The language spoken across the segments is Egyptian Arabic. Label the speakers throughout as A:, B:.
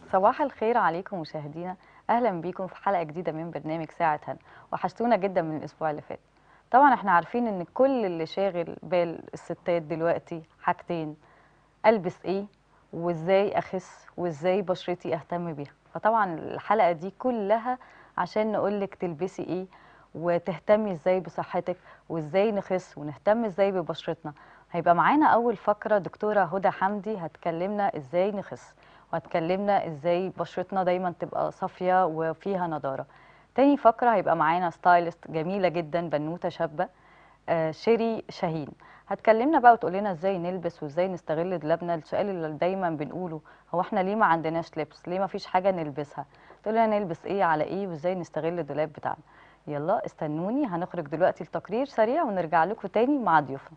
A: صباح الخير عليكم مشاهدينا اهلا بيكم في حلقه جديده من برنامج ساعه هنا وحشتونا جدا من الاسبوع اللي فات طبعا احنا عارفين ان كل اللي شاغل بال الستات دلوقتي حاجتين البس ايه وازاي اخس وازاي بشرتي اهتم بيها فطبعا الحلقه دي كلها عشان نقولك تلبسي ايه وتهتمي ازاي بصحتك وازاي نخس ونهتم ازاي ببشرتنا هيبقى معانا اول فقره دكتوره هدى حمدي هتكلمنا ازاي نخس وهتكلمنا ازاي بشرتنا دايما تبقى صافيه وفيها نضاره تاني فقره هيبقى معانا ستايلست جميله جدا بنوته شابه آه شيري شاهين هتكلمنا بقى وتقول لنا ازاي نلبس وازاي نستغل دولابنا السؤال اللي دايما بنقوله هو احنا ليه ما عندناش لبس ليه ما فيش حاجه نلبسها تقول لنا نلبس ايه على ايه وازاي نستغل الدولاب بتاعنا يلا استنوني هنخرج دلوقتي لتقرير سريع ونرجع لكم تاني مع ضيوفنا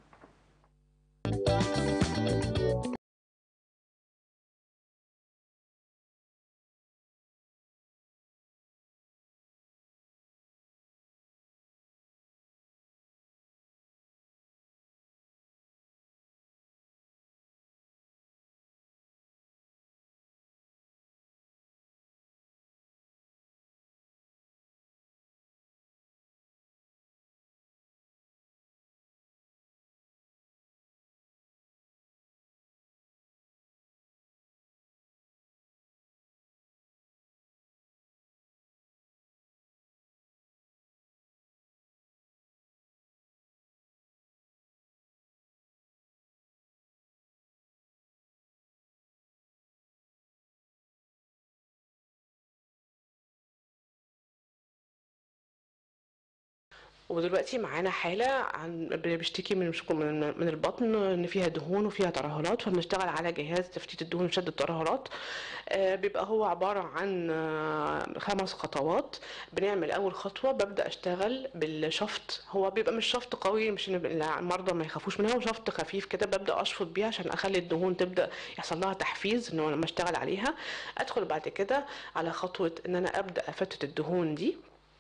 B: ودلوقتي معانا حالة عن بتشتكي من مش- من من البطن ان فيها دهون وفيها ترهلات فبنشتغل على جهاز تفتيت الدهون وشد الترهلات آه، بيبقى هو عبارة عن آه، خمس خطوات بنعمل أول خطوة ببدأ أشتغل بالشفط هو بيبقى مش شفط قوي مش إن المرضى ما يخافوش منها هو شفط خفيف كده ببدأ أشفط بيه عشان أخلي الدهون تبدأ يحصل لها تحفيز إنه لما أشتغل عليها أدخل بعد كده على خطوة إن أنا أبدأ أفتت الدهون دي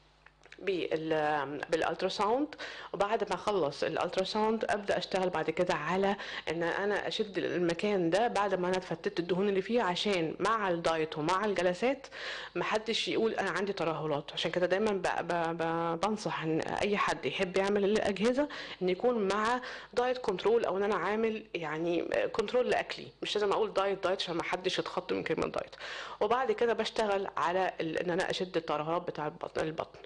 B: بال بالالتراساوند وبعد ما اخلص الالتراساوند ابدا اشتغل بعد كده على ان انا اشد المكان ده بعد ما انا اتفتت الدهون اللي فيه عشان مع الدايت ومع الجلسات محدش يقول انا عندي ترهلات عشان كده دايما ب ب ب بنصح ان اي حد يحب يعمل الاجهزه ان يكون مع دايت كنترول او ان انا عامل يعني كنترول لاكلي مش لازم اقول دايت دايت عشان ما حدش يتخض من كلمه دايت وبعد كده بشتغل على ال- ان انا اشد الترهلات بتاع البطن البطن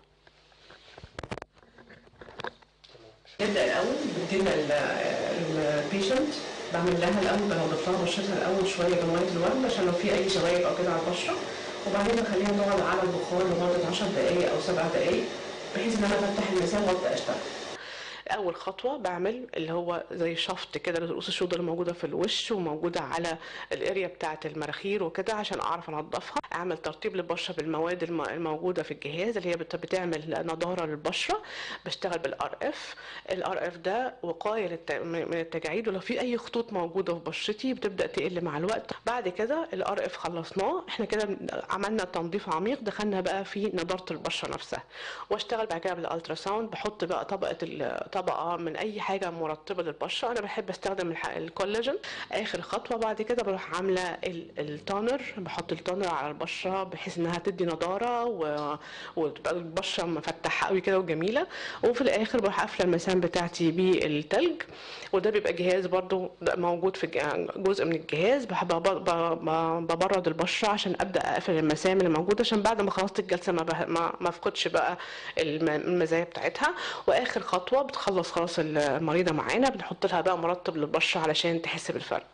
B: نبدا الاول بدينا البيشنت بعمل لها الاول بنضف لها بشرتها الاول شويه بميه الورد عشان لو في اي شوايب او كده على البشره وبعدين بخليها تقعد على البخار لمده 10 دقائق او 7 دقائق بحيث ان انا افتح اللسان وابدا اشتغل اول خطوه بعمل اللي هو زي شفط كده لرؤوس الشوط اللي موجوده في الوش وموجوده على الاريا بتاعه المراخير وكده عشان اعرف انضفها اعمل ترطيب للبشره بالمواد الم- الموجوده في الجهاز اللي هي بت- بتعمل نضاره للبشره بشتغل بالار اف الار اف ده وقايه للت- من التجاعيد ولو في اي خطوط موجوده في بشرتي بتبدا تقل مع الوقت بعد كده الار اف خلصناه احنا كده عملنا تنظيف عميق دخلنا بقى في نضاره البشره نفسها واشتغل بعد كده بالالتراساوند بحط بقى طبقه ال- طبقه من اي حاجه مرطبه للبشره انا بحب استخدم الح- الكولاجين اخر خطوه بعد كده بروح عامله ال- التونر بحط التونر على البشره بحيث انها تدي نضاره و... وتبقى البشره مفتحه قوي كده وجميله وفي الاخر بروح قافله المسام بتاعتي بالتلج وده بيبقى جهاز برضو ده موجود في الج- جزء من الجهاز بحب أب- ب- ب- ببرد البشره عشان ابدا اقفل المسام اللي موجوده عشان بعد ما خلصت الجلسه ما به- ما ما افقدش بقى الم- المزايا بتاعتها واخر خطوه بتخلص خلاص المريضه معانا بنحط لها بقى مرطب للبشره علشان تحس بالفرق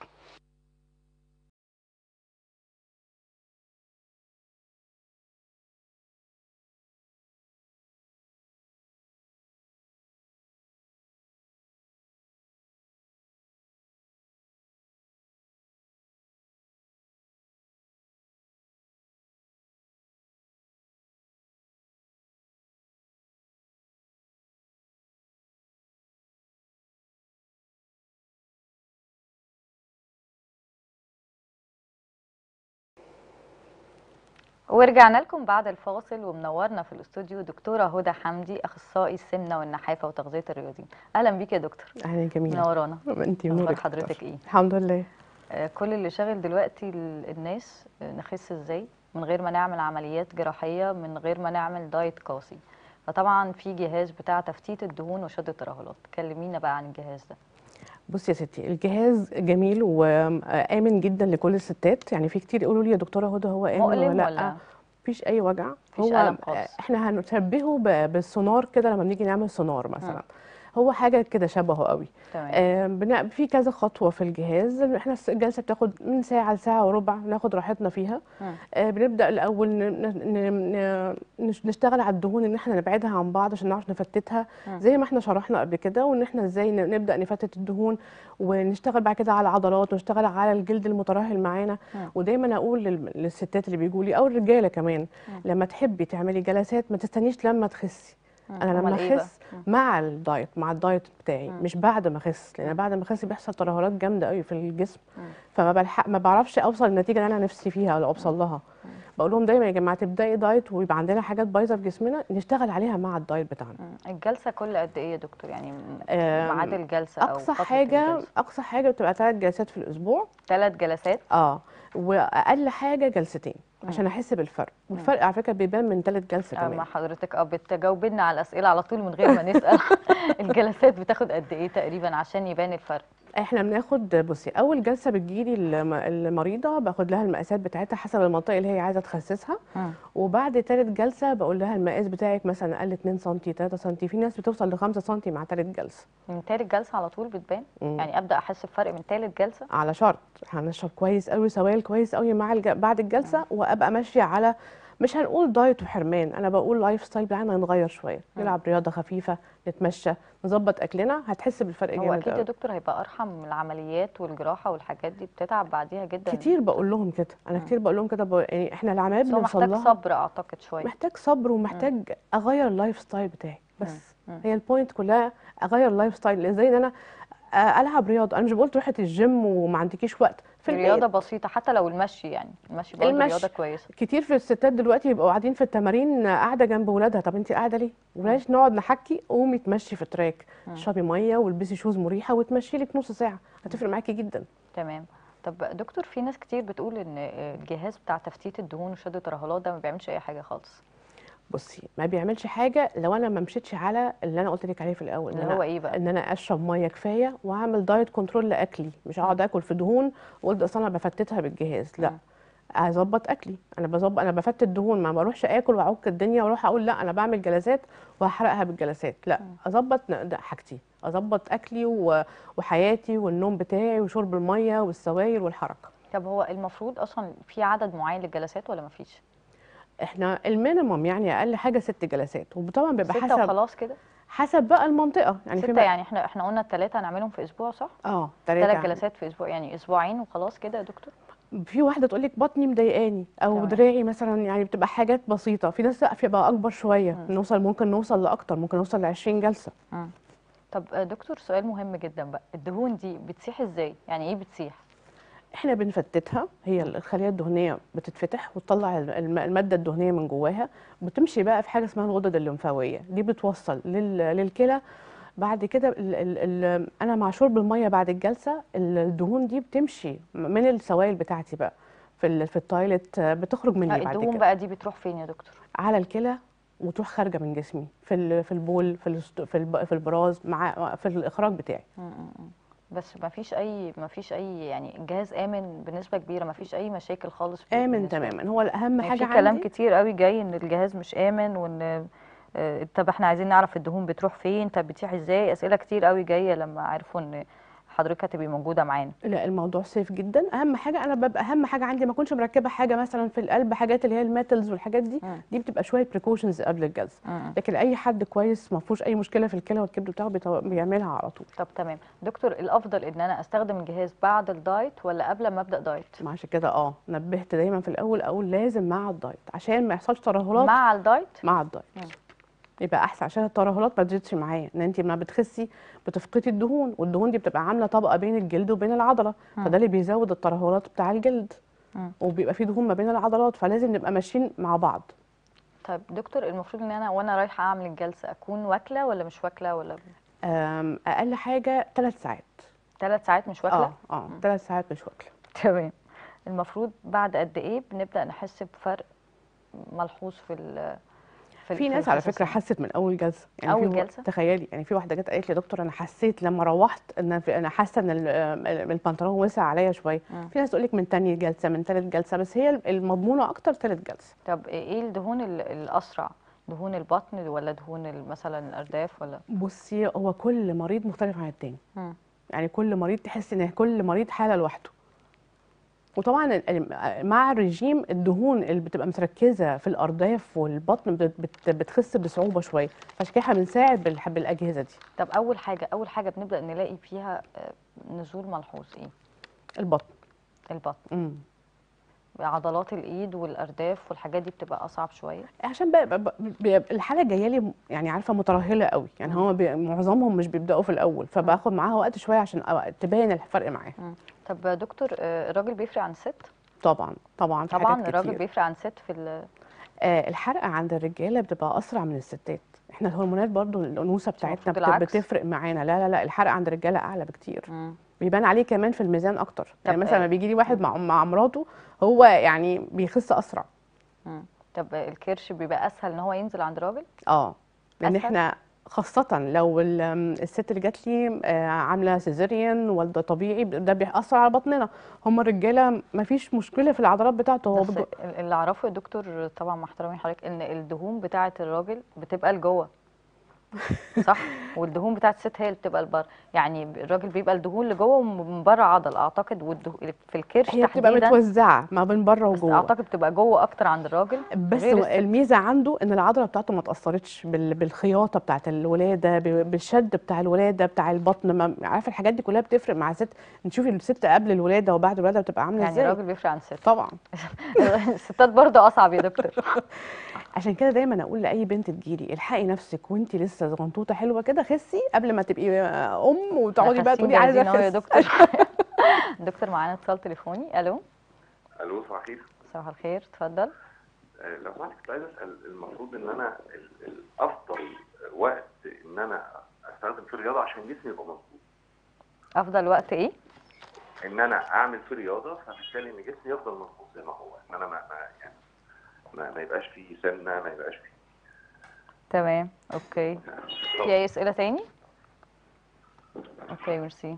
A: ورجعنا لكم بعد الفاصل ومنورنا في الاستوديو دكتوره هدى حمدي اخصائي السمنه والنحافه وتغذيه الرياضيين اهلا بيك يا دكتور
C: اهلا جميله
A: منورانا
C: انت
A: اخبار
C: نورك
A: حضرتك
C: أكتر.
A: ايه
C: الحمد لله
A: آه، كل اللي شاغل دلوقتي ال- الناس آه، نخس ازاي من غير ما نعمل عمليات جراحية من غير ما نعمل دايت قاسي فطبعا في جهاز بتاع تفتيت الدهون وشد الترهلات كلمينا بقى عن الجهاز ده
C: بصي يا ستي الجهاز جميل وآمن جدا لكل الستات يعني في كتير يقولوا لي يا دكتورة هدى هو آمن
A: مؤلم
C: ولا
A: ولا
C: لا مفيش أي وجع
A: مفيش
C: هو
A: ألم خالص.
C: احنا هنشبهه ب- بالسونار كده لما بنيجي نعمل سونار مثلا هو حاجة كده شبهه قوي
A: تمام
C: آه، بن- في كذا خطوة في الجهاز احنا الس- الجلسة بتاخد من ساعة لساعة وربع ناخد راحتنا فيها
A: مم.
C: آه، بنبدأ الأول ن- ن- ن- نش- نشتغل على الدهون إن احنا نبعدها عن بعض عشان نعرف نفتتها
A: مم.
C: زي ما احنا شرحنا قبل كده وإن احنا ازاي ن- نبدأ نفتت الدهون ونشتغل بعد كده على العضلات ونشتغل على الجلد المترهل معانا
A: مم.
C: ودايما أقول لل- للستات اللي بيجوا لي أو الرجالة كمان
A: مم.
C: لما تحبي تعملي جلسات ما تستنيش لما تخسي
A: مم.
C: انا لما
A: أمال إيه بقى؟
C: اخس مع الدايت مع الدايت بتاعي
A: مم.
C: مش بعد ما اخس لان بعد ما اخس بيحصل ترهلات جامده قوي في الجسم
A: مم.
C: فما بلحق ما بعرفش اوصل للنتيجه اللي انا نفسي فيها ولا اوصل لها بقول لهم دايما يا جماعه تبداي دايت ويبقى عندنا حاجات بايظه في جسمنا نشتغل عليها مع الدايت بتاعنا
A: مم. الجلسة كل قد ايه يا دكتور يعني م-
C: آم،
A: ميعاد الجلسة او
C: اقصى
A: فترة
C: حاجه
A: الجلسة
C: اقصى حاجه بتبقى ثلاث جلسات في الاسبوع
A: ثلاث جلسات
C: اه واقل حاجه جلستين عشان احس بالفرق والفرق على فكره بيبان من ثالث جلسه
A: اما
C: كمان
A: حضرتك اه بتجاوبي لنا على الاسئله على طول من غير ما نسال الجلسات بتاخد قد ايه تقريبا عشان يبان الفرق
C: احنا بناخد بصي اول جلسه بتجيلي الم- المريضه باخد لها المقاسات بتاعتها حسب المنطقه اللي هي عايزه تخسسها وبعد تالت جلسه بقول لها المقاس بتاعك مثلا اقل 2 سم 3 سم في ناس بتوصل ل 5 سم مع تالت جلسه
A: من تالت جلسه على طول بتبان
C: مم.
A: يعني ابدا احس بفرق من تالت جلسه
C: على شرط هنشرب كويس قوي سوائل كويس قوي مع الج... بعد الجلسه وابقى ماشيه على مش هنقول دايت وحرمان انا بقول لايف ستايل بتاعنا نغير شويه نلعب رياضه خفيفه نتمشى نظبط اكلنا هتحس بالفرق
A: هو
C: جامد
A: اكيد يا
C: قوي
A: دكتور هيبقى ارحم من العمليات والجراحه والحاجات دي بتتعب بعديها جدا
C: كتير بقول لهم كده انا كتير بقول لهم كده بقول... يعني احنا العمليات
A: بس هو
C: بنوصل
A: محتاج
C: لها
A: صبر اعتقد شويه
C: محتاج صبر ومحتاج اغير اللايف ستايل بتاعي بس
A: مم.
C: هي البوينت كلها اغير اللايف ستايل ازاي ان انا آه، العب رياضه انا مش بقول تروحي الجيم وما عندكيش وقت في البيت
A: رياضه بسيطه حتى لو المشي يعني المشي برضه
C: المشي.
A: رياضه كويسه
C: كتير في الستات دلوقتي بيبقوا قاعدين في التمارين آه، قاعده جنب ولادها طب انت قاعده ليه بلاش نقعد نحكي قومي تمشي في تراك اشربي ميه والبسي شوز مريحه وتمشي لك نص ساعه هتفرق معاكي جدا
A: تمام طب دكتور في ناس كتير بتقول ان الجهاز بتاع تفتيت الدهون وشد الترهلات ده ما بيعملش اي حاجه خالص
C: بصي ما بيعملش حاجه لو انا ما مشيتش على اللي انا قلت لك عليه في الاول إن
A: اللي
C: أنا-
A: هو إيه بقى؟
C: ان انا اشرب ميه كفايه واعمل دايت كنترول لاكلي مش اقعد اكل في دهون واقول ده اصل انا بفتتها بالجهاز لا اظبط اكلي انا بظبط انا بفتت دهون ما بروحش اكل واعك الدنيا واروح اقول لا انا بعمل جلسات وهحرقها بالجلسات لا اظبط ن- ده حاجتي اظبط اكلي و- وحياتي والنوم بتاعي وشرب الميه والسوائل والحركه
A: طب هو المفروض اصلا في عدد معين للجلسات ولا مفيش
C: احنا المينيمم يعني اقل حاجه ست جلسات وطبعا بيبقى
A: ستة
C: حسب
A: وخلاص كده
C: حسب بقى المنطقه يعني
A: ستة
C: في
A: يعني احنا احنا قلنا الثلاثة هنعملهم في اسبوع صح؟
C: اه
A: ثلاث
C: تلاتة
A: جلسات في اسبوع يعني اسبوعين وخلاص كده يا دكتور
C: في واحده تقول لك بطني مضايقاني او
A: تمام.
C: دراعي مثلا يعني بتبقى حاجات بسيطه في ناس لا بيبقى اكبر شويه نوصل ممكن نوصل لاكتر ممكن نوصل ل 20 جلسه
A: طب آه، دكتور سؤال مهم جدا بقى الدهون دي بتسيح ازاي؟ يعني ايه بتسيح؟
C: احنا بنفتتها هي الخليه الدهنيه بتتفتح وتطلع الم- الماده الدهنيه من جواها بتمشي بقى في حاجه اسمها الغدد الليمفاويه دي بتوصل لل- للكلى بعد كده ال ال ال انا مع شرب الميه بعد الجلسه الدهون دي بتمشي من السوائل بتاعتي بقى في ال- في التويلت آه، بتخرج
A: آه،
C: مني بعد
A: الدهون
C: كده
A: بقى دي بتروح فين يا دكتور؟
C: على الكلى وتروح خارجه من جسمي في ال- في البول في الست- في الب- في البراز مع في الاخراج بتاعي
A: بس ما فيش اي ما فيش اي يعني الجهاز امن بنسبة كبيرة ما فيش اي مشاكل خالص فيه
C: امن
A: بالنسبة
C: تماما هو الاهم
A: يعني
C: حاجه
A: في كلام
C: عندي
A: كتير قوي جاي ان الجهاز مش امن وان آه، طب احنا عايزين نعرف الدهون بتروح فين طب بتسيح ازاي اسئله كتير قوي جايه لما عرفوا ان حضرتك هتبقي موجوده معانا
C: لا الموضوع سيف جدا اهم حاجه انا ببقى اهم حاجه عندي ما اكونش مركبه حاجه مثلا في القلب حاجات اللي هي الميتالز والحاجات دي
A: مم.
C: دي بتبقى شويه بريكوشنز قبل الجلسه
A: مم.
C: لكن اي حد كويس ما فيهوش اي مشكله في الكلى والكبد بتاعه بيطو- بيعملها على طول
A: طب تمام دكتور الافضل ان انا استخدم الجهاز بعد الدايت ولا قبل ما ابدا دايت
C: ما عشان كده اه نبهت دايما في الاول اقول لازم مع الدايت عشان ما يحصلش ترهلات مع,
A: مع الدايت
C: مع الدايت يبقى احسن عشان الترهلات ما تزيدش معايا ان انت لما بتخسي بتفقدي الدهون والدهون دي بتبقى عامله طبقه بين الجلد وبين العضله فده اللي بيزود الترهلات بتاع الجلد
A: مم.
C: وبيبقى في دهون ما بين العضلات فلازم نبقى ماشيين مع بعض
A: طيب دكتور المفروض ان انا وانا رايحه اعمل الجلسه اكون واكله ولا مش واكله ولا
C: أم، اقل حاجه ثلاث ساعات
A: ثلاث ساعات مش واكله
C: اه اه ثلاث ساعات مش واكله
A: تمام المفروض بعد قد ايه بنبدأ نحس بفرق ملحوظ في ال في, ال-
C: في
A: في
C: ناس على فكره
A: الحساسية؟
C: حست من اول جلسه يعني
A: أول
C: في و-
A: جلسة؟
C: تخيلي يعني في واحده جت قالت لي يا دكتور انا حسيت لما روحت ان في انا حاسه ان ال- ال- البنطلون وسع عليا شويه
A: مم.
C: في ناس تقول لك من تاني جلسه من تالت جلسه بس هي المضمونه اكتر تالت جلسه
A: طب ايه الدهون ال- الأسرع دهون البطن ولا دهون ال- مثلا الأرداف ولا
C: بصي هو كل مريض مختلف عن التاني
A: مم.
C: يعني كل مريض تحس ان كل مريض حاله لوحده وطبعا ال- ال- مع الرجيم الدهون اللي بتبقى متركزه في الارداف والبطن بت- بت- بتخس بصعوبه شويه فعشان كده احنا بنساعد بالح- بالاجهزه دي
A: طب أول حاجة أول حاجة بنبدأ نلاقي فيها آه، نزول ملحوظ ايه
C: البطن
A: البطن
C: امم
A: عضلات الإيد والأرداف والحاجات دي بتبقى أصعب شوية
C: عشان بقى بقى- بقى الحاله جايه لي يعني عارفه مترهله قوي يعني
A: مم.
C: هو بي معظمهم مش بيبداوا في الاول فباخد معاها وقت شويه عشان أ- تبين الفرق معاها
A: مم. طب دكتور آه، الراجل بيفرق عن الست
C: طبعا طبعا في
A: طبعا
C: حاجات
A: الراجل
C: كتير.
A: بيفرق عن الست في ال-
C: آه الحرق عند الرجاله بتبقى اسرع من الستات احنا الهرمونات برضو الانوثه بتاعتنا
A: المفروض
C: بت-
A: العكس.
C: بتفرق معانا لا لا لا الحرق عند الرجاله اعلى بكتير
A: مم.
C: بيبان عليه كمان في الميزان اكتر يعني
A: طب
C: مثلا
A: آه،
C: لما بيجي لي واحد مع مع مراته هو يعني بيخس اسرع
A: مم. طب الكرش بيبقى اسهل ان هو ينزل عند راجل
C: اه لان
A: أسهل؟
C: احنا خاصة لو ال- الست اللي جات لي آه، عاملة سيزيريان والدة طبيعي ده بيأثر على بطننا هم الرجالة مفيش مشكلة في العضلات بتاعته هو
A: بس
C: بجو-
A: ال- اللي اعرفه يا دكتور طبعا مع احترامي لحضرتك ان الدهون بتاعه الراجل بتبقى لجوه صح والدهون بتاعه الست هي اللي بتبقى لبره يعني الراجل بيبقى الدهون لجوه ومن بره عضل اعتقد والدهون في الكرش
C: هي بتبقى
A: تحديدا
C: متوزعة ما بين بره
A: بس
C: وجوه
A: اعتقد بتبقى جوه اكتر عند الراجل
C: بس
A: غير
C: هو
A: الست.
C: الميزه عنده ان العضله بتاعته ما اتاثرتش بال- بالخياطه بتاعه الولاده ب- بالشد بتاع الولاده بتاع البطن ما عارفه الحاجات دي كلها بتفرق مع الست نشوفي الست قبل الولاده وبعد الولاده بتبقى عامله
A: يعني
C: ازاي
A: الراجل بيفرق عن الست
C: طبعا
A: الستات برضه اصعب يا دكتور
C: عشان كده دايما اقول لاي بنت تجيلي الحقي نفسك وانت لسه زغنطوطه حلوه كده خسي قبل ما تبقي ام وتقعدي بقى
A: خاسين
C: تقولي عايزه
A: جاهزين أهو يا
C: اخس
A: دكتور دكتور معانا اتصال تليفوني الو
D: الو صحيح
A: صباح الخير اتفضل
D: آه، لو سمحت كنت عايز اسال المفروض ان انا ال- الافضل وقت ان انا استخدم فيه رياضه عشان جسمي يبقى مظبوط
A: افضل وقت ايه
D: ان انا اعمل فيه رياضه فبالتالي ان جسمي يفضل مظبوط زي ما هو ان انا ما, ما يعني ما, ما يبقاش فيه سمنه ما يبقاش فيه
A: تمام اوكي في اي اسئله تاني اوكي ميرسي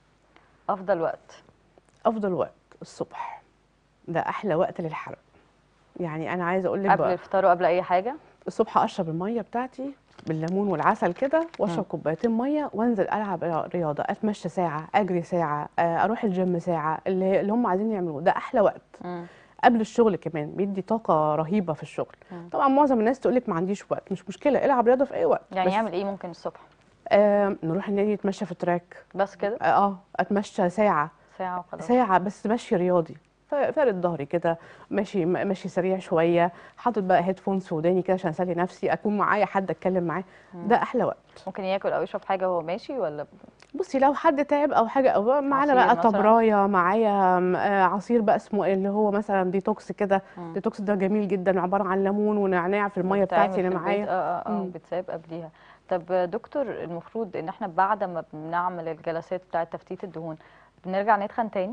A: افضل وقت
C: افضل وقت الصبح ده احلى وقت للحرق يعني انا عايزه اقول لك
A: قبل
C: بقى
A: الفطار وقبل اي حاجه
C: الصبح اشرب الميه بتاعتي بالليمون والعسل كده واشرب كوبايتين ميه وانزل العب رياضه اتمشى ساعه اجري ساعه آه، اروح الجيم ساعه اللي, اللي هم عايزين يعملوه ده احلى وقت
A: مم.
C: قبل الشغل كمان بيدي طاقه رهيبه في الشغل
A: مم.
C: طبعا معظم الناس تقول لك ما عنديش وقت مش مشكله العب رياضه في اي وقت
A: يعني
C: بس
A: يعمل ايه ممكن الصبح
C: آه نروح النادي نتمشى في التراك
A: بس كده
C: اه آه، اتمشى ساعه
A: ساعه وخلاص
C: ساعة بس مشي رياضي ف- فارد ظهري كده ماشي م- ماشي سريع شوية حاطط بقى هيدفونز في وداني كده عشان اسلي نفسي اكون معايا حد اتكلم معاه ده احلى وقت
A: ممكن ياكل او يشرب حاجه وهو ماشي ولا
C: بصي لو حد تعب او حاجة او معانا
A: عصير
C: بقى
A: مثلاً؟
C: طبراية معايا م- آه، عصير بقى اسمه إيه اللي هو مثلا ديتوكس كده
A: مم.
C: ديتوكس ده جميل جدا عبارة عن ليمون ونعناع في المية
A: بتتعمل
C: بتاعتي
A: في
C: اللي
A: البيت؟
C: معايا
A: اه اه اه
C: مم.
A: بتساب قبليها طب دكتور المفروض ان احنا بعد ما بنعمل الجلسات بتاعه تفتيت الدهون بنرجع نتخن تاني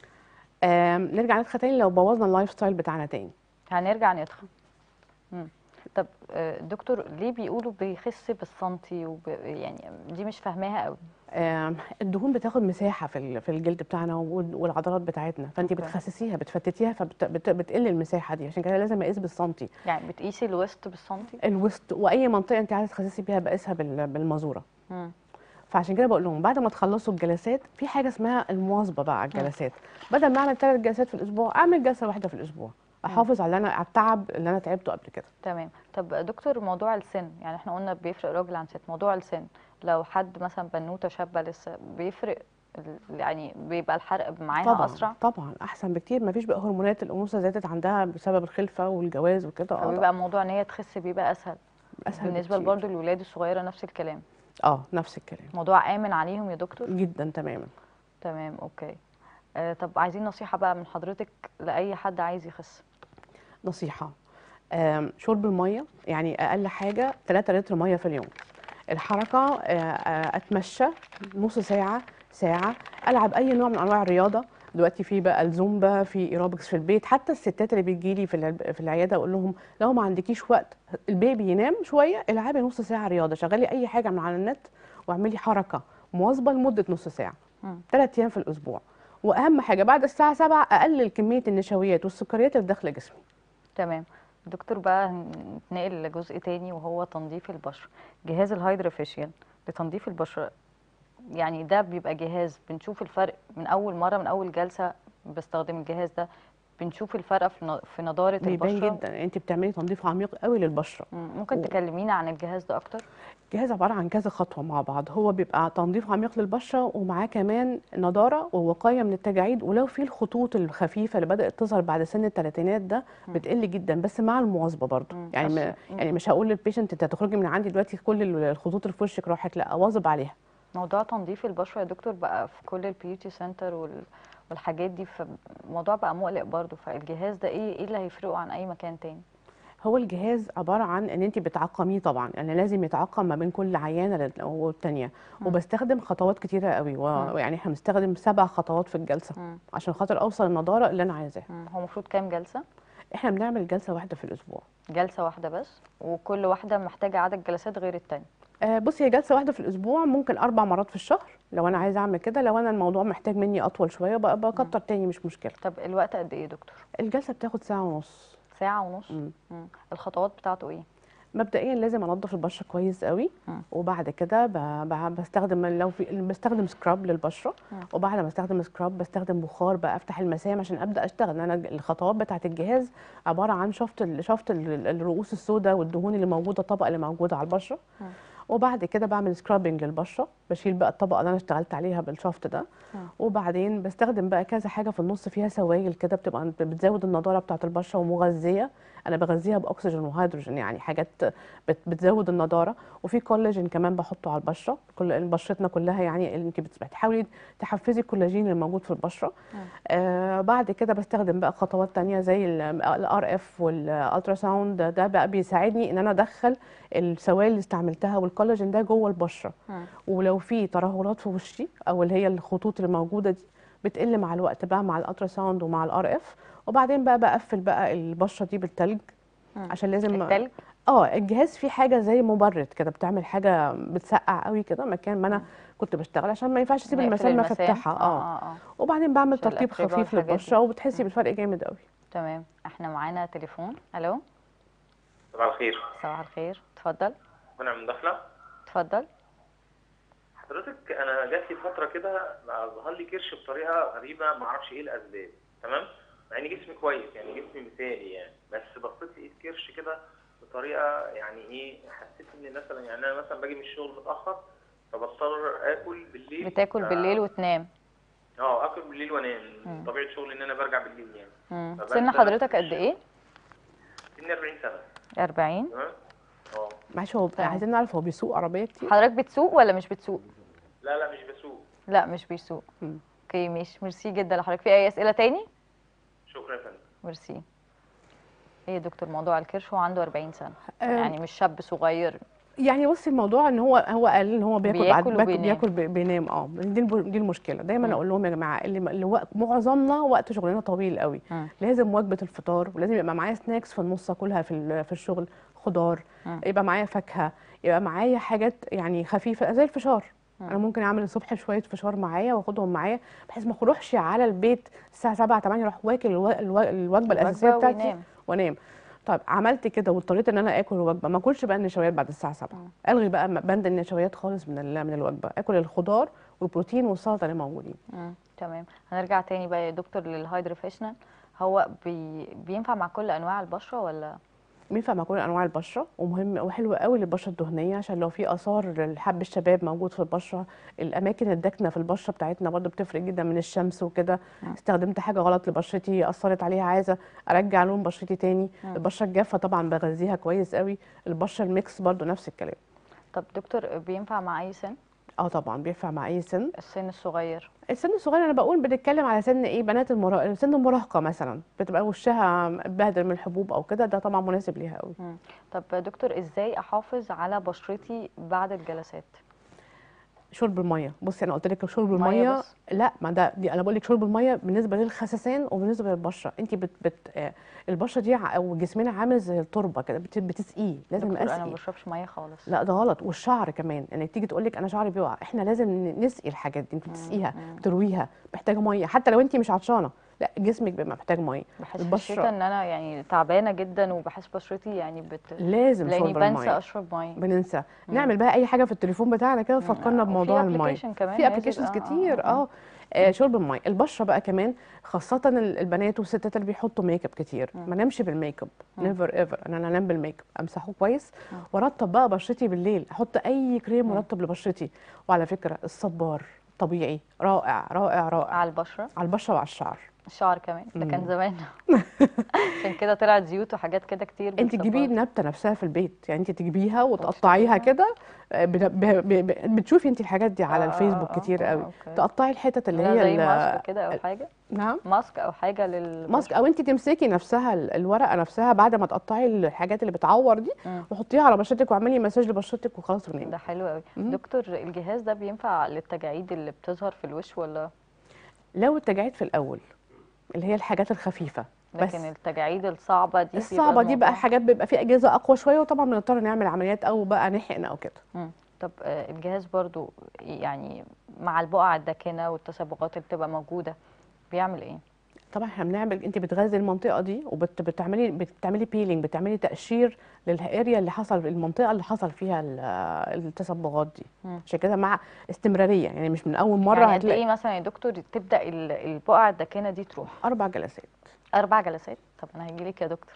C: آم، نرجع ندخل تاني لو بوظنا اللايف ستايل بتاعنا تاني
A: هنرجع نتخن مم. طب آه، دكتور ليه بيقولوا بيخس بالسنتي وب... يعني دي مش فاهماها قوي
C: آم، الدهون بتاخد مساحة في ال- في الجلد بتاعنا وال- والعضلات بتاعتنا فانت
A: أوكي.
C: بتخسسيها بتفتتيها فبتقل المساحة دي عشان كده لازم اقيس بالسنتي
A: يعني بتقيسي الوسط بالسنتي
C: الوسط واي منطقة انت عايزة تخسسي بيها بقيسها بال- بالمزورة
A: مم.
C: فعشان كده بقول لهم بعد ما تخلصوا الجلسات في حاجة اسمها المواظبة بقى على الجلسات بدل ما اعمل ثلاث جلسات في الاسبوع اعمل جلسة واحدة في الاسبوع احافظ على اللي انا على التعب اللي انا تعبته قبل كده
A: تمام طب دكتور موضوع السن يعني احنا قلنا بيفرق راجل عن ست موضوع السن لو حد مثلا بنوته شابه لسه بيفرق ال- يعني بيبقى الحرق معاها
C: طبعا
A: اسرع
C: طبعا احسن بكتير ما فيش بقى هرمونات الانوثه زادت عندها بسبب الخلفه والجواز وكده اه طبعاً.
A: فبيبقى موضوع ان هي تخس بيبقى اسهل
C: اسهل
A: بالنسبه
C: بكتير.
A: برضه للولاد الصغيره نفس الكلام
C: اه نفس الكلام
A: موضوع امن عليهم يا دكتور
C: جدا تماما
A: تمام اوكي آه طب عايزين نصيحه بقى من حضرتك لاي حد عايز يخس
C: نصيحه آم، شرب الميه يعني اقل حاجه 3 لتر ميه في اليوم الحركه آه، آه، اتمشى نص ساعه ساعه العب اي نوع من انواع الرياضه دلوقتي في بقى الزومبا في ايروبكس في البيت حتى الستات اللي بتجي لي في العب- في العياده اقول لهم لو ما عندكيش وقت البيبي ينام شويه العبي نص ساعه رياضه شغلي اي حاجه من على النت واعملي حركه مواظبه لمده نص ساعه
A: مم.
C: ثلاث ايام في الاسبوع واهم حاجه بعد الساعه 7 اقلل كميه النشويات والسكريات اللي داخله جسمي
A: تمام دكتور بقى نتنقل لجزء تاني وهو تنظيف البشرة جهاز الهيدروفيشيال لتنظيف البشرة يعني ده بيبقى جهاز بنشوف الفرق من أول مرة من أول جلسة بستخدم الجهاز ده بنشوف الفرق في ن- في نضارة
C: بيبان
A: البشرة
C: جدا انت بتعملي تنظيف عميق قوي للبشره
A: مم. ممكن
C: و-
A: تكلمينا عن الجهاز ده أكتر
C: الجهاز عباره عن كذا خطوه مع بعض هو بيبقى تنظيف عميق للبشره ومعاه كمان نضاره ووقايه من التجاعيد ولو في الخطوط الخفيفه اللي بدات تظهر بعد سن الثلاثينات ده بتقل جدا بس مع المواظبه برضه
A: مم.
C: يعني ما
A: بس-
C: يعني مش هقول للبيشنت انت هتخرجي من عندي دلوقتي كل الخطوط اللي في وشك راحت لا اواظب عليها
A: موضوع تنظيف البشرة يا دكتور بقى في كل البيوتي سنتر وال... والحاجات دي فالموضوع بقى مقلق برضه فالجهاز ده ايه ايه اللي هيفرقه عن اي مكان تاني
C: هو الجهاز عباره عن ان انت بتعقميه طبعا يعني لازم يتعقم ما بين كل عيانه لل- والتانيه وبستخدم خطوات كتيره قوي و- ويعني احنا بنستخدم سبع خطوات في الجلسه
A: مم.
C: عشان خاطر اوصل النضاره اللي انا عايزاها
A: مم. هو المفروض كام جلسة
C: احنا بنعمل جلسه واحده في الاسبوع
A: جلسة واحدة بس وكل واحدة محتاجة عدد جلسات غير التانية
C: آه، بصي هي جلسه واحده في الاسبوع ممكن اربع مرات في الشهر لو انا عايزه اعمل كده لو انا الموضوع محتاج مني اطول شويه بقى بكتر تاني مش مشكله
A: طب الوقت قد ايه يا دكتور
C: الجلسه بتاخد ساعه ونص
A: ساعة ونص
C: مم.
A: مم. الخطوات بتاعته ايه
C: مبدئيا لازم انضف البشره كويس قوي
A: مم.
C: وبعد كده ب- ب- بستخدم لو في بستخدم سكراب للبشره
A: مم.
C: وبعد ما استخدم سكراب بستخدم بخار بقى افتح المسام عشان ابدا اشتغل انا الخطوات بتاعه الجهاز عباره عن شفط ال- شفط ال- الرؤوس السوداء والدهون اللي موجوده الطبقه اللي موجوده على البشره
A: مم.
C: وبعد كده بعمل سكرابنج للبشره بشيل بقى الطبقه اللي انا اشتغلت عليها بالشفط ده
A: مم.
C: وبعدين بستخدم بقى كذا حاجه في النص فيها سوائل كده بتبقى بتزود النضاره بتاعه البشره ومغذيه انا بغذيها باكسجين وهيدروجين يعني حاجات بت- بتزود النضاره وفي كولاجين كمان بحطه على البشره كل بشرتنا كلها يعني اللي انت بت- بتحاولي تحفزي الكولاجين اللي موجود في البشره آه بعد كده بستخدم بقى خطوات تانية زي الار اف والالترا ساوند ده بقى بيساعدني ان انا ادخل السوائل اللي استعملتها والكولاجين ده جوه البشره
A: مم.
C: ولو في ترهلات في وشي او اللي هي الخطوط اللي موجوده دي بتقل مع الوقت بقى مع الالترا ساوند ومع الار اف وبعدين بقى بقفل بقى البشره دي بالتلج
A: مم.
C: عشان لازم
A: التلج
C: اه الجهاز فيه حاجه زي مبرد كده بتعمل حاجه بتسقع قوي كده مكان ما انا كنت بشتغل عشان ما ينفعش اسيب
A: نقفل
C: المسام
A: المسام.
C: مفتوحه اه
A: اه اه
C: وبعدين بعمل
A: عشان
C: ترطيب
A: الأتربة
C: خفيف
A: والحاجات دي.
C: للبشره وبتحسي بالفرق جامد قوي
A: تمام احنا معانا تليفون الو
E: صباح الخير
A: صباح الخير اتفضل
E: منى من داخله
A: اتفضل
E: حضرتك انا جات لي فتره كده بقى ظهر لي كرش بطريقه غريبه ما اعرفش ايه الاسباب تمام مع ان جسمي كويس يعني جسمي مثالي يعني بس بصيت لقيت كرش كده بطريقه يعني ايه حسيت ان مثلا يعني انا مثلا باجي من الشغل متاخر فبضطر اكل بالليل
A: بتاكل
E: ف-
A: بالليل وتنام
E: اه اكل بالليل وانام
A: مم.
E: طبيعه شغلي ان انا برجع بالليل يعني
A: مم.
E: طب
A: سن
E: أنت-
A: حضرتك قد ايه
E: سني 40 سنه
A: 40
E: تمام اه
C: معلش هو
A: تمام.
C: عايزين نعرف هو بيسوق عربيه كتير
A: حضرتك بتسوق ولا مش بتسوق
E: لا لا مش بسوق
A: لا مش بيسوق
C: مم.
A: اوكي ماشي ميرسي جدا لحضرتك في اي اسئله تاني
E: شكرا يا فندم
A: ميرسي ايه يا دكتور موضوع الكرش هو عنده 40 سنه
C: آه،
A: يعني مش شاب صغير
C: يعني بصي الموضوع ان هو هو قال ان هو بياكل
A: بياكل
C: بعد باكل
A: وبينام.
C: بياكل بي- بينام اه دي الب- دي المشكله دايما
A: مم.
C: اقول لهم يا جماعه اللي, اللي وقت معظمنا وقت شغلنا طويل قوي
A: مم.
C: لازم وجبه الفطار ولازم يبقى معايا سناكس في النص اكلها في ال- في الشغل خضار
A: مم.
C: يبقى معايا فاكهه يبقى معايا حاجات يعني خفيفه زي الفشار انا ممكن اعمل الصبح شويه فشار معايا واخدهم معايا بحيث ما اروحش على البيت الساعه 7 8 اروح واكل الو- الو- الوجبه الاساسيه
A: الوجبة
C: بتاعتي
A: وينام.
C: وانام طيب عملت كده واضطريت ان انا اكل الوجبه ما اكلش بقى النشويات بعد الساعه 7 الغي بقى م- بند النشويات خالص من ال- من الوجبه اكل الخضار والبروتين والسلطه اللي موجودين
A: مم. تمام هنرجع تاني بقى يا دكتور للهايدروفيشنال هو بي... بينفع مع كل انواع البشره ولا
C: بينفع مع كل انواع البشره ومهم وحلو قوي للبشره الدهنيه عشان لو في اثار للحب الشباب موجود في البشره الاماكن الداكنه في البشره بتاعتنا برضو بتفرق جدا من الشمس وكده استخدمت حاجه غلط لبشرتي اثرت عليها عايزه ارجع لون بشرتي تاني البشره الجافه طبعا بغذيها كويس قوي البشره الميكس برضو نفس الكلام
A: طب دكتور بينفع مع اي سن
C: اه طبعا بينفع مع اي سن
A: السن الصغير
C: السن الصغير انا بقول بنتكلم على سن ايه بنات المرا... سن المراهقه مثلا بتبقى وشها بهدل من الحبوب او كده ده طبعا مناسب ليها قوي
A: مم. طب دكتور ازاي احافظ على بشرتي بعد الجلسات
C: شرب الميه بصي انا قلت لك شرب
A: مية
C: الميه
A: بس؟
C: لا ما ده دي انا بقول لك شرب الميه بالنسبه للخسسان وبالنسبه للبشره انت بت بت آه، البشره دي ع- او جسمنا عامل زي التربه كده بت- بتسقيه لازم
A: دكتور انا ما
C: اسقي
A: بشربش ميه خالص
C: لا ده غلط والشعر كمان يعني تيجي تقول لك انا شعري بيقع احنا لازم ن- نسقي الحاجات دي انت بتسقيها بترويها محتاجه ميه حتى لو انت مش عطشانه لا جسمك بيبقى محتاج ميه
A: بحس في
C: البشرة-
A: الشتاء ان انا يعني تعبانه جدا وبحس بشرتي يعني بت
C: لازم
A: لاني
C: شرب
A: بنسى
C: الميه
A: اشرب ميه
C: بننسى نعمل بقى اي حاجه في التليفون بتاعنا كده تفكرنا بموضوع
A: وفي
C: الميه
A: application كمان
C: في
A: نازل،
C: ابلكيشنز
A: آه، آه،
C: كتير
A: آه، آه.
C: اه آه، شرب الميه البشره بقى كمان خاصه ال- البنات والستات اللي بيحطوا ميك اب كتير ما نامش بالميك اب نيفر ايفر انا أنا انام بالميك اب امسحه كويس وارطب بقى بشرتي بالليل احط اي كريم مرطب لبشرتي وعلى فكره الصبار طبيعي رائع رائع رائع
A: على البشره
C: على البشره وعلى الشعر
A: الشعر كمان ده كان
C: مم.
A: زمان عشان كده طلعت زيوت وحاجات كده كتير
C: انت تجيبي
A: بالصبار.
C: النبته نفسها في البيت يعني انت تجيبيها وتقطعيها كده آه، بت- ب- ب- بتشوفي انت الحاجات دي على
A: آه، آه،
C: الفيسبوك
A: آه،
C: كتير
A: آه،
C: قوي
A: أوكي.
C: تقطعي الحتت اللي
A: لا
C: هي
A: زي
C: ال-
A: ماسك كده او حاجه
C: نعم
A: ماسك او حاجه لل
C: ماسك او انت تمسكي نفسها ال- الورقه نفسها بعد ما تقطعي الحاجات اللي بتعور دي
A: مم.
C: وحطيها على بشرتك واعملي مساج لبشرتك وخلاص ونامي
A: ده حلو قوي
C: مم.
A: دكتور الجهاز ده بينفع للتجاعيد اللي بتظهر في الوش ولا
C: لو التجاعيد في الاول اللي هي الحاجات الخفيفه بس
A: لكن التجاعيد الصعبه دي بيبقى
C: الصعبه دي بقى
A: الموضوع-
C: حاجات بيبقى فيه اجهزه اقوى شويه وطبعا بنضطر نعمل عمليات او بقى نحقن او كده
A: مم. طب آه، الجهاز برضو يعني مع البقع الداكنه والتصبغات اللي بتبقى موجوده بيعمل ايه
C: طبعا احنا بنعمل انت بتغذي المنطقه دي وبتعملي بتعملي بيلينج بتعملي تقشير للاريا اللي حصل المنطقه اللي حصل فيها ال- التصبغات دي
A: مم.
C: عشان كده مع استمراريه يعني مش من اول مره
A: يعني قد
C: هتلاقي
A: ايه مثلا يا دكتور تبدا ال- البقع الداكنه دي تروح
C: اربع جلسات
A: اربع جلسات طب انا هجي لك يا دكتور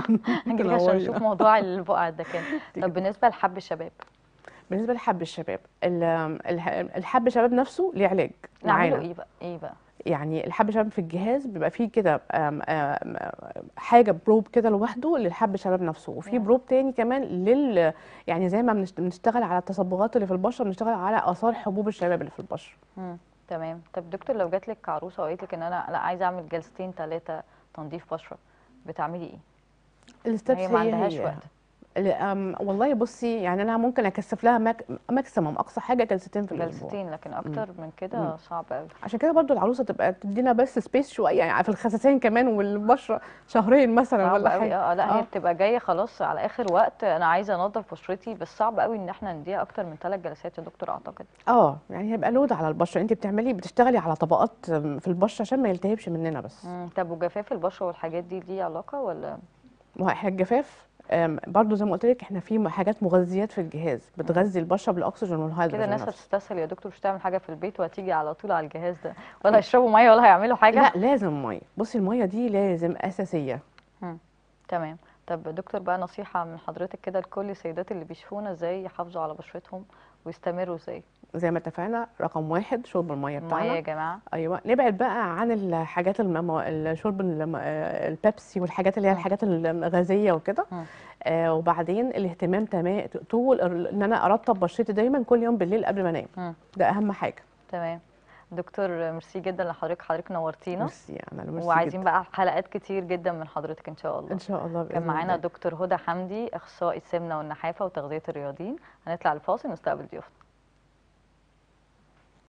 A: هجي لك عشان
C: تنورينا.
A: نشوف موضوع البقع الداكنه طب بالنسبه لحب الشباب
C: بالنسبه لحب الشباب ال- الح- الحب الشباب نفسه ليه علاج
A: نعمله
C: معانا
A: ايه بقى ايه بقى
C: يعني الحب الشباب في الجهاز بيبقى فيه كده آم، آم، حاجه بروب كده لوحده للحب الشباب نفسه وفي
A: مم.
C: بروب تاني كمان لل يعني زي ما بنشت- بنشتغل على التصبغات اللي في البشره بنشتغل على اثار حبوب الشباب اللي في البشره
A: مم. تمام طب دكتور لو جات لك عروسه وقالت لك ان انا لا عايزه اعمل جلستين ثلاثه تنظيف بشره بتعملي ايه
C: الستبس
A: هي ما
C: هي
A: عندهاش
C: هي.
A: وقت
C: ال- أم، والله بصي يعني انا ممكن اكثف لها ماك ماكسيمم اقصى حاجه جلستين في الاسبوع
A: جلستين لكن اكتر من كده صعب قوي
C: عشان كده برضو العروسه تبقى تدينا بس سبيس شويه يعني في الخساسين كمان والبشره شهرين مثلا
A: صعب
C: ولا
A: قوي
C: حاجه
A: اه لا هي
C: آه.
A: بتبقى جايه خلاص على اخر وقت انا عايزه انظف بشرتي بس صعب قوي ان احنا نديها اكتر من ثلاث جلسات يا دكتور اعتقد
C: اه يعني هيبقى لود على البشره انت بتعملي بتشتغلي على طبقات في البشره عشان ما يلتهبش مننا بس
A: مم. طب وجفاف البشره والحاجات دي ليه علاقه ولا
C: ما هو احنا الجفاف آم، برضو زي ما قلت لك احنا في حاجات مغذيات في الجهاز بتغذي البشره بالاكسجين
A: كده
C: والهيدروجين
A: الناس
C: نفسه.
A: هتستسهل يا دكتور مش تعمل حاجه في البيت وهتيجي على طول على الجهاز ده ولا هيشربوا ميه ولا هيعملوا حاجه
C: لا لازم ميه بصي الميه دي لازم اساسيه
A: تمام طب دكتور بقى نصيحة من حضرتك كده لكل السيدات اللي بيشوفونا ازاي يحافظوا على بشرتهم ويستمروا ازاي
C: زي ما اتفقنا رقم واحد شرب الميه
A: المية
C: بتاعنا
A: يا جماعة
C: ايوه نبعد بقى عن الحاجات المم... الشرب الم... آه، البيبسي والحاجات اللي هي
A: مم.
C: الحاجات الغازيه وكده
A: مم.
C: آه وبعدين الاهتمام تمام طول ال- ان انا ارطب بشرتي دايما كل يوم بالليل قبل ما انام
A: مم.
C: ده اهم حاجه
A: تمام دكتور ميرسي جدا لحضرتك حضرتك نورتينا
C: ميرسي انا ميرسي
A: وعايزين
C: جدا.
A: بقى حلقات كتير جدا من حضرتك ان شاء الله
C: ان شاء الله
A: كان
C: بإذن
A: معانا
C: الله.
A: دكتور هدى حمدي اخصائي السمنه والنحافه وتغذيه الرياضيين هنطلع الفاصل نستقبل ضيوفنا